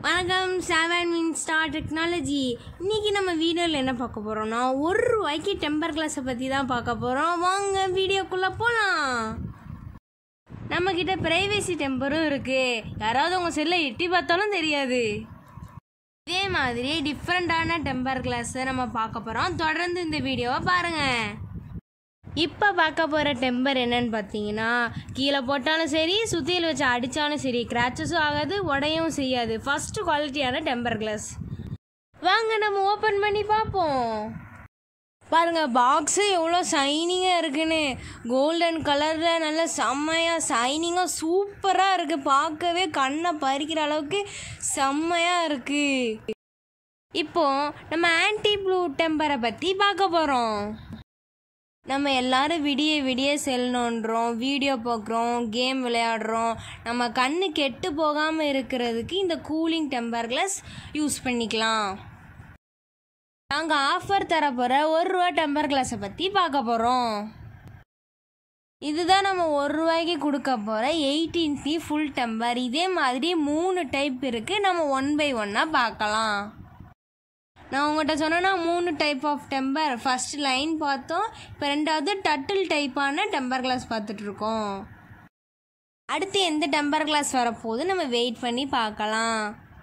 வணக்கம் செவன் மின் star technology இன்னைக்கு நம்ம வீடியோவில் என்ன பார்க்க போகிறோம்னா ஒரு ரூபாய்க்கு டெம்பர் கிளாஸை பற்றி தான் பார்க்க போகிறோம் வாங்க வீடியோக்குள்ளே போகலாம் நம்மக்கிட்ட ப்ரைவேசி டெம்பரும் இருக்குது யாராவது உங்கள் செல்லை எட்டி பார்த்தாலும் தெரியாது இதே மாதிரி டிஃப்ரெண்ட்டான டெம்பர் கிளாஸை நம்ம பார்க்க போகிறோம் தொடர்ந்து இந்த வீடியோவை பாருங்கள் இப்போ பார்க்க போகிற டெம்பர் என்னன்னு பார்த்தீங்கன்னா கீழே போட்டாலும் சரி சுத்தியில் வச்சு அடித்தாலும் சரி கிராச்சஸும் ஆகாது உடையவும் செய்யாது ஃபஸ்ட்டு குவாலிட்டியான டெம்பர் கிளாஸ் வாங்க நம்ம ஓப்பன் பண்ணி பார்ப்போம் பாருங்க பாக்ஸு எவ்வளோ ஷைனிங்காக இருக்குன்னு கோல்டன் கலரில் நல்ல செம்மையாக ஷைனிங்காக சூப்பராக இருக்குது பார்க்கவே கண்ணை பறிக்கிற அளவுக்கு செம்மையாக இருக்குது இப்போ நம்ம ஆன்டி ப்ளூ டெம்பரை பற்றி பார்க்க போகிறோம் நம்ம எல்லாரும் விடிய விடிய செல் நோண்டுறோம் வீடியோ பார்க்குறோம் கேம் விளையாடுறோம் நம்ம கண்ணு கெட்டு போகாமல் இருக்கிறதுக்கு இந்த கூலிங் டெம்பர் கிளாஸ் யூஸ் பண்ணிக்கலாம் நாங்கள் ஆஃபர் தர போகிற ஒரு ரூபா டெம்பர் கிளாஸை பற்றி பார்க்க போகிறோம் இதுதான் நம்ம ஒரு ரூபாய்க்கு கொடுக்க போகிற எயிட்டீன் பி ஃபுல் டெம்பர் இதே மாதிரி மூணு டைப் இருக்குது நம்ம ஒன் பை ஒன்னாக பார்க்கலாம் நான் உங்கள்கிட்ட சொன்னேன்னா மூணு type of temper first line பார்த்தோம் இப்போ ரெண்டாவது டட்டில் டைப்பான டெம்பர் கிளாஸ் பார்த்துட்ருக்கோம் அடுத்து எந்த டெம்பர் கிளாஸ் வரப்போகுது நம்ம வெயிட் பண்ணி பார்க்கலாம்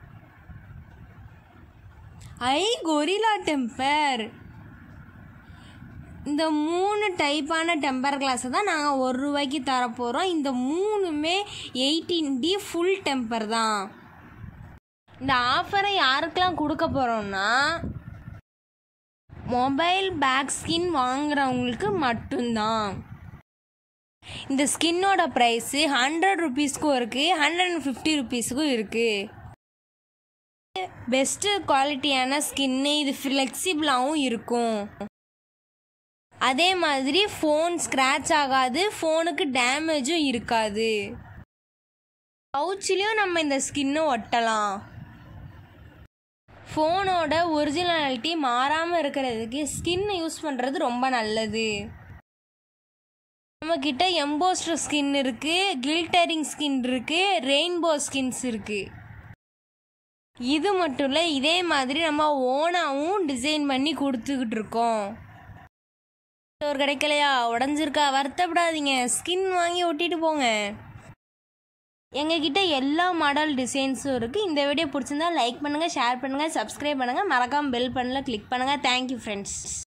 ஐ கொரிலா டெம்பர் இந்த மூணு டைப்பான டெம்பர் கிளாஸை தான் நாங்கள் ஒரு ரூபாய்க்கு தரப்போகிறோம் இந்த மூணுமே எயிட்டீன் டி ஃபுல் டெம்பர் தான் இந்த ஆஃபரை யாருக்கெல்லாம் கொடுக்க போகிறோம்னா மொபைல் பேக் ஸ்கின் வாங்குறவங்களுக்கு மட்டும்தான் இந்த ஸ்கின்னோட ப்ரைஸு ஹண்ட்ரட் ருபீஸ்க்கும் இருக்குது ஹண்ட்ரட் அண்ட் ஃபிஃப்டி ருபீஸுக்கும் இருக்குது பெஸ்ட்டு குவாலிட்டியான ஸ்கின்னு இது ஃப்ளெக்சிபிளாகவும் இருக்கும் அதே மாதிரி ஃபோன் ஸ்க்ராட்ச் ஆகாது ஃபோனுக்கு டேமேஜும் இருக்காது பவுச்சிலையும் நம்ம இந்த ஸ்கின்னை ஒட்டலாம் ஃபோனோட ஒரிஜினாலிட்டி மாறாமல் இருக்கிறதுக்கு ஸ்கின் யூஸ் பண்ணுறது ரொம்ப நல்லது நம்மக்கிட்ட எம்போஸ்டர் ஸ்கின் இருக்குது கில்டரிங் ஸ்கின் இருக்குது ரெயின்போ ஸ்கின்ஸ் இருக்குது இது மட்டும் இல்லை இதே மாதிரி நம்ம ஓனாகவும் டிசைன் பண்ணி கொடுத்துக்கிட்டு இருக்கோம் ஒரு கிடைக்கலையா உடஞ்சிருக்கா வருத்தப்படாதீங்க ஸ்கின் வாங்கி ஒட்டிட்டு போங்க எங்ககிட்ட எல்லா மாடல் டிசைன்ஸும் இருக்குது இந்த வீடியோ பிடிச்சிருந்தா லைக் பண்ணுங்கள் ஷேர் பண்ணுங்கள் சப்ஸ்கிரைப் பண்ணுங்கள் மறக்காமல் பெல் பண்ணல கிளிக் பண்ணுங்கள் தேங்க்யூ ஃப்ரெண்ட்ஸ்